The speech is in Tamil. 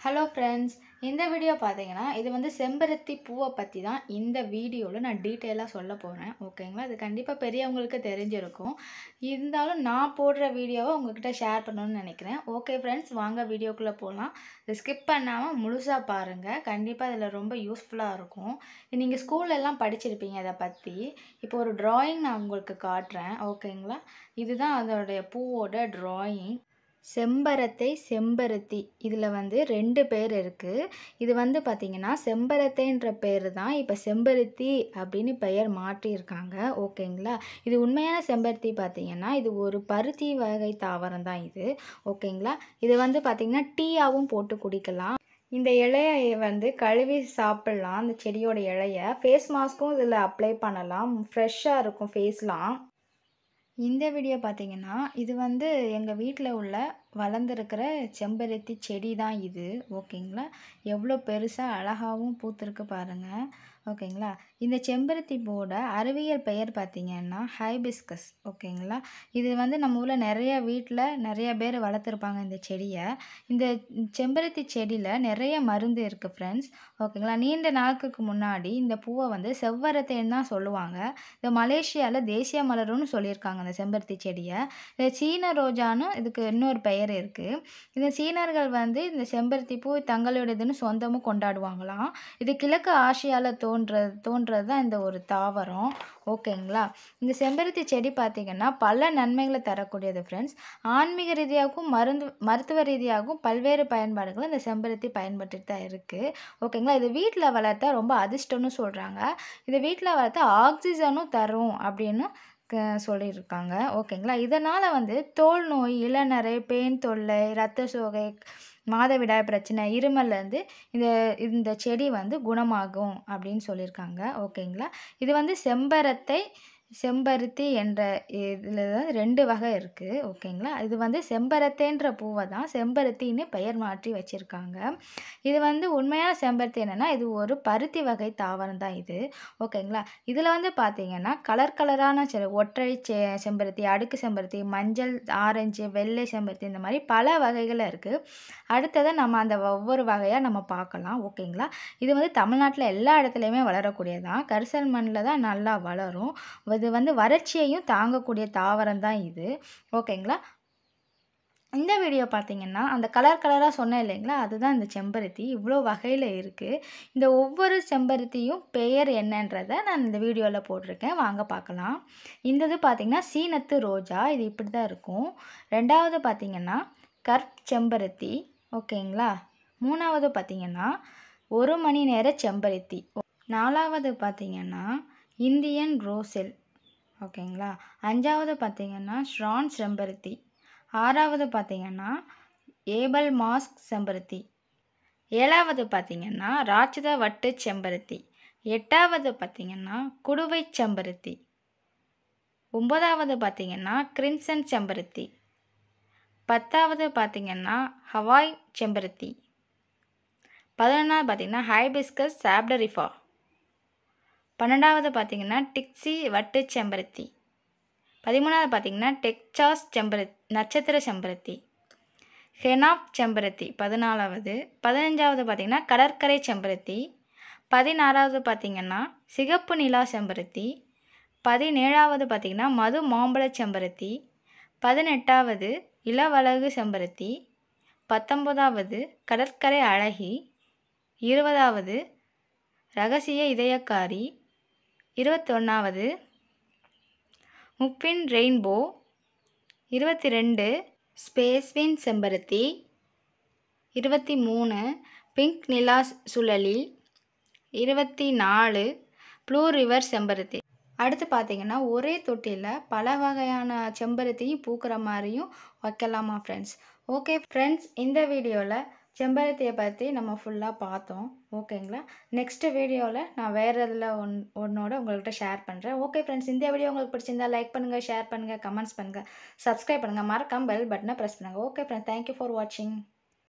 ஹலோ ஃப்ரெண்ட்ஸ் இந்த வீடியோ பார்த்தீங்கன்னா இது வந்து செம்பருத்தி பூவை பற்றி தான் இந்த வீடியோவில் நான் டீட்டெயிலாக சொல்ல போகிறேன் ஓகேங்களா இது கண்டிப்பாக பெரியவங்களுக்கு தெரிஞ்சிருக்கும் இருந்தாலும் நான் போடுற வீடியோவை உங்ககிட்ட ஷேர் பண்ணணும்னு நினைக்கிறேன் ஓகே ஃப்ரெண்ட்ஸ் வாங்க வீடியோக்குள்ளே போகலாம் இதை ஸ்கிப் பண்ணாமல் முழுசாக பாருங்கள் கண்டிப்பாக இதில் ரொம்ப யூஸ்ஃபுல்லாக இருக்கும் நீங்கள் ஸ்கூல்லலாம் படிச்சிருப்பீங்க இதை பற்றி இப்போ ஒரு drawing நான் உங்களுக்கு காட்டுறேன் ஓகேங்களா இதுதான் அதோடைய பூவோட drawing செம்பரத்தை செம்பருத்தி இதில் வந்து ரெண்டு பேர் இருக்குது இது வந்து பார்த்திங்கன்னா செம்பரத்தைன்ற பேர் தான் இப்போ செம்பருத்தி அப்படின்னு பெயர் மாற்றியிருக்காங்க ஓகேங்களா இது உண்மையான செம்பருத்தி பார்த்திங்கன்னா இது ஒரு பருத்தி வகை தாவரம் தான் இது ஓகேங்களா இது வந்து பார்த்திங்கன்னா டீயாகவும் போட்டு குடிக்கலாம் இந்த இலையை வந்து கழுவி சாப்பிட்லாம் அந்த செடியோட இலைய ஃபேஸ் மாஸ்க்கும் இதில் அப்ளை பண்ணலாம் ஃப்ரெஷ்ஷாக இருக்கும் ஃபேஸ்லாம் இந்த வீடியோ பார்த்தீங்கன்னா இது வந்து எங்கள் வீட்டில் உள்ள வளர்ந்துருக்கிற செம்பருத்தி செடி தான் இது ஓகேங்களா எவ்வளோ பெருசாக அழகாகவும் பூத்திருக்கு பாருங்கள் ஓகேங்களா இந்த செம்பருத்தி பூவோட அறிவியல் பெயர் பார்த்தீங்கன்னா ஹைபிஸ்கஸ் ஓகேங்களா இது வந்து நம்ம ஊரில் நிறைய வீட்டில் நிறைய பேர் வளர்த்துருப்பாங்க இந்த செடியை இந்த செம்பருத்தி செடியில் நிறைய மருந்து இருக்குது ஃப்ரெண்ட்ஸ் ஓகேங்களா நீண்ட நாட்களுக்கு முன்னாடி இந்த பூவை வந்து செவ்வரத்தைன்னு தான் சொல்லுவாங்க இந்த மலேசியாவில் தேசிய மலரும்னு சொல்லியிருக்காங்க இந்த செம்பருத்தி செடியை இந்த சீன ரோஜான்னு இதுக்கு இன்னொரு பெயர் இருக்குது இந்த சீனர்கள் வந்து இந்த செம்பருத்தி பூ தங்களுடையதுன்னு சொந்தமும் கொண்டாடுவாங்களாம் இது கிழக்கு ஆசியாவில் தோன்றது தோன்றது தான் இந்த ஒரு தாவரம் ஓகேங்களா இந்த செம்பருத்தி செடி பார்த்திங்கன்னா பல நன்மைகளை தரக்கூடியது ஃப்ரெண்ட்ஸ் ஆன்மீக ரீதியாகவும் மருந்து மருத்துவ ரீதியாகவும் பல்வேறு பயன்பாடுகள் இந்த செம்பருத்தி பயன்பட்டுட்டு தான் இருக்குது ஓகேங்களா இது வீட்டில் வளர்த்தா ரொம்ப அதிர்ஷ்டம்னு சொல்கிறாங்க இது வீட்டில் வளர்த்தா ஆக்சிஜனும் தரும் அப்படின்னு க- சொல்லியிருக்காங்க ஓகேங்களா இதனால் வந்து தோல் நோய் இளநரை பேன் தொல்லை இரத்த சோகை மாதவிடாய் பிரச்சனை இருமல்லேருந்து இந்த இந்த செடி வந்து குணமாகும் அப்படின்னு சொல்லியிருக்காங்க ஓகேங்களா இது வந்து செம்பரத்தை செம்பருத்தி என்ற இதில் தான் ரெண்டு வகை இருக்குது ஓகேங்களா இது வந்து செம்பரத்தைன்ற பூவை தான் செம்பருத்தின்னு பெயர் மாற்றி வச்சுருக்காங்க இது வந்து உண்மையான செம்பருத்தி என்னென்னா இது ஒரு பருத்தி வகை தாவரம் தான் இது ஓகேங்களா இதில் வந்து பார்த்தீங்கன்னா கலர் கலரான செ ஒற்றை செ செம்பருத்தி அடுக்கு செம்பருத்தி மஞ்சள் ஆரஞ்சு வெள்ளை செம்பருத்தி இந்த மாதிரி பல வகைகள் இருக்குது அடுத்ததை நம்ம அந்த ஒவ்வொரு வகையாக நம்ம பார்க்கலாம் ஓகேங்களா இது வந்து தமிழ்நாட்டில் எல்லா இடத்துலையுமே வளரக்கூடியதான் கரிசல் மண்ணில் தான் நல்லா வளரும் இது வந்து வறட்சியையும் தாங்கக்கூடிய தாவரம் தான் இது ஓகேங்களா இந்த வீடியோ பார்த்தீங்கன்னா அந்த கலர் கலராக சொன்னேன் இல்லைங்களா அதுதான் இந்த செம்பருத்தி இவ்வளோ வகையில் இருக்குது இந்த ஒவ்வொரு செம்பருத்தியும் பெயர் என்னன்றதை நான் இந்த வீடியோவில் போட்டிருக்கேன் வாங்க பார்க்கலாம் இந்த இது பார்த்தீங்கன்னா சீனத்து ரோஜா இது இப்படி தான் இருக்கும் ரெண்டாவது பார்த்தீங்கன்னா கற் செம்பருத்தி ஓகேங்களா மூணாவது பார்த்தீங்கன்னா ஒரு மணி நேர செம்பருத்தி நாலாவது பார்த்தீங்கன்னா இந்தியன் ரோசெல் ஓகேங்களா அஞ்சாவது பார்த்தீங்கன்னா ஷ்ரான் செம்பருத்தி ஆறாவது பார்த்தீங்கன்னா ஏபல் மாஸ்க் செம்பருத்தி ஏழாவது பார்த்தீங்கன்னா ராட்சத வட்டு செம்பருத்தி எட்டாவது பார்த்தீங்கன்னா குடுவை செம்பருத்தி ஒன்பதாவது பார்த்தீங்கன்னா கிரிம்சன் செம்பருத்தி பத்தாவது பார்த்தீங்கன்னா ஹவாய் செம்பருத்தி பதினொன்றாவது பார்த்தீங்கன்னா ஹைபிஸ்கஸ் சாப்டரிஃபா பன்னெண்டாவது பார்த்தீங்கன்னா டிக்ஸி வட்டு செம்பருத்தி பதிமூணாவது பார்த்தீங்கன்னா டெக்சாஸ் செம்பருத்தி நட்சத்திர செம்பருத்தி ஹெனாப் செம்பருத்தி பதினாலாவது பதினஞ்சாவது பார்த்தீங்கன்னா கடற்கரை செம்பருத்தி பதினாறாவது பார்த்தீங்கன்னா சிகப்பு நிலா செம்பருத்தி பதினேழாவது பார்த்தீங்கன்னா மது மாம்பழ செம்பருத்தி பதினெட்டாவது இளவழகு செம்பருத்தி பத்தொன்பதாவது கடற்கரை அழகி இருபதாவது ரகசிய இதயக்காரி இருபத்தொன்னாவது முப்பின் ரெயின்போ இருபத்தி ரெண்டு ஸ்பேஸ்வின் செம்பருத்தி இருபத்தி மூணு பிங்க் நிலா சுழலி இருபத்தி நாலு ப்ளூ ரிவர் செம்பருத்தி அடுத்து பார்த்தீங்கன்னா ஒரே தொட்டியில் பல வகையான செம்பருத்தியும் பூக்கிற மாதிரியும் வைக்கலாமா ஃப்ரெண்ட்ஸ் ஓகே ஃப்ரெண்ட்ஸ் இந்த வீடியோவில் செம்பருத்தியை பற்றி நம்ம ஃபுல்லாக பார்த்தோம் ஓகேங்களா நெக்ஸ்ட் வீடியோவில் நான் வேறு இதில் ஒன் ஒன்னோட உங்கள்கிட்ட ஷேர் பண்ணுறேன் ஓகே ஃப்ரெண்ட்ஸ் இந்த வீடியோ உங்களுக்கு பிடிச்சிருந்தா லைக் பண்ணுங்கள் ஷேர் பண்ணுங்கள் கமெண்ட்ஸ் பண்ணுங்கள் சப்ஸ்கிரைப் பண்ணுங்கள் மறக்காம பெல் பட்டனை ப்ரெஸ் பண்ணுங்கள் ஓகே ஃப்ரெண்ட்ஸ் தேங்க்யூ ஃபார் வாட்சிங்